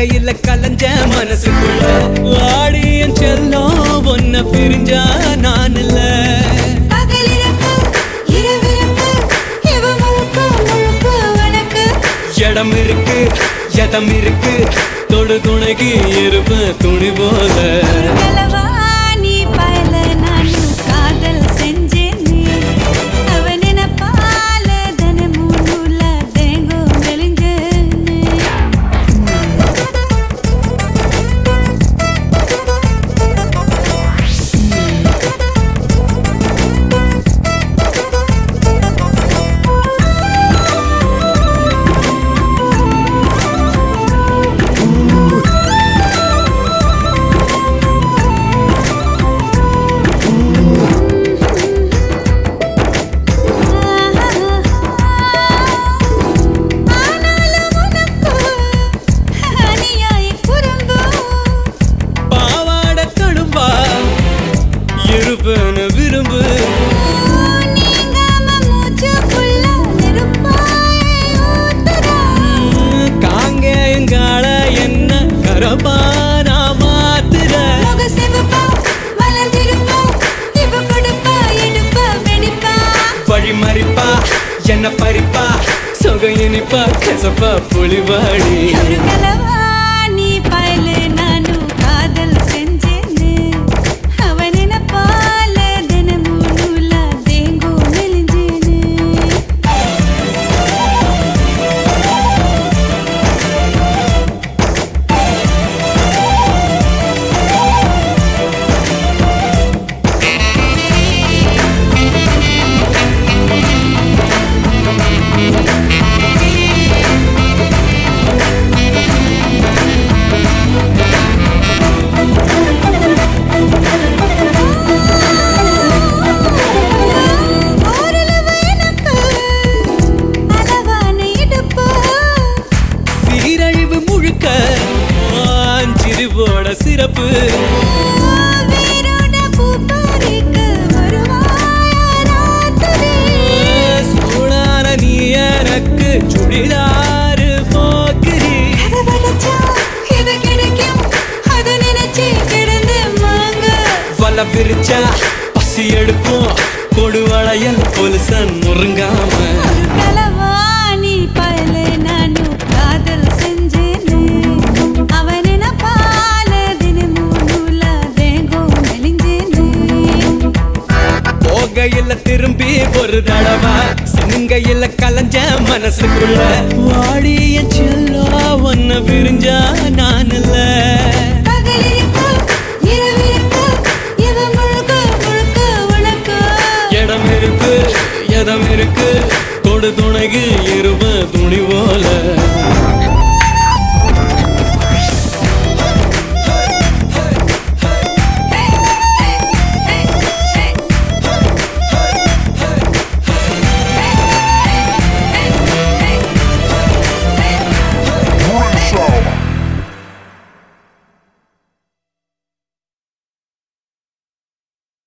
பகையில கலஞ்ச மனசுக்குள்ள வாடியன் செல்லம் ஒன்ன பிரிஞ்சா நான் இல்ல பகலிரப்பு, இரவிரப்பு, இவ முழுக்க முழுக்க உனக்கு. இடம் இருக்கு எதம் இருக்கு தொடு துணைக்கு இருப்ப துணி போல கலவா நீ பயல நானும் காதல் செஞ்சேனே. அவ நினைப்பால தினமும் நூல தேங்கும் மெலிஞ்சேனே. ஆனாலும் உனக்கு அநியாய குறும்பு பாவாட தடும்பா இருப்பன விரும்பு நீங்காம மூச்சுக்குள்ள நெருப்பாய் ஊத்துறா. காங்கேயங்கால என்ன கரபானா மாத்துற முக சிவப்பா, மலர்ந்திருப்பா, இவ கொடுப்பா, எடுப்பா, வெடிப்பா. வழி மறிப்பா என்ன பறிப்பா சொக இனிப்பா கசப்பா புலிவாடி ஒரு கலவா நீ பயல நானும் காதல் செஞ்சேனே. அவ நினைப்பால தினமும் நூலா தேங்கும் மெலிஞ்சேனே. ஓரளவு எனக்கு அளவான இடுப்பு. சீரழிவு முழுக்க சிறுவோட சிறப்பு வேரோட பூ பறிக்க வருவாயா ராத்திரி? சூடான நீ எனக்கு சுடிதாரு போக்குறி எதை விளைச்சா எது கிடைக்கும்? அதை நினைச்சு கிடந்து மாங்க. வல விரிச்சா பசி எடுப்போம் கொடுவளையல் பொலிசன் முருங்காம ஒரு கலவா நீ பயல நானும் காதல் செஞ்சேனே. அவன் நினைப்பால தினமும் நூலா தேங்கும் மெலிஞ்சேனே. போகையில திரும்பி ஒரு தடவை சிங்கையில கலஞ்ச மனசுக்குள்ள வாடிய செல்லா ஒன்ன விரிஞ்சா நான் இல்ல பகலிருப்பு, இரவிருப்பு, இவ முழுக்க முழுக்க உனக்கு. இடம் இருக்கு எதம் இருக்கு தொடு துணை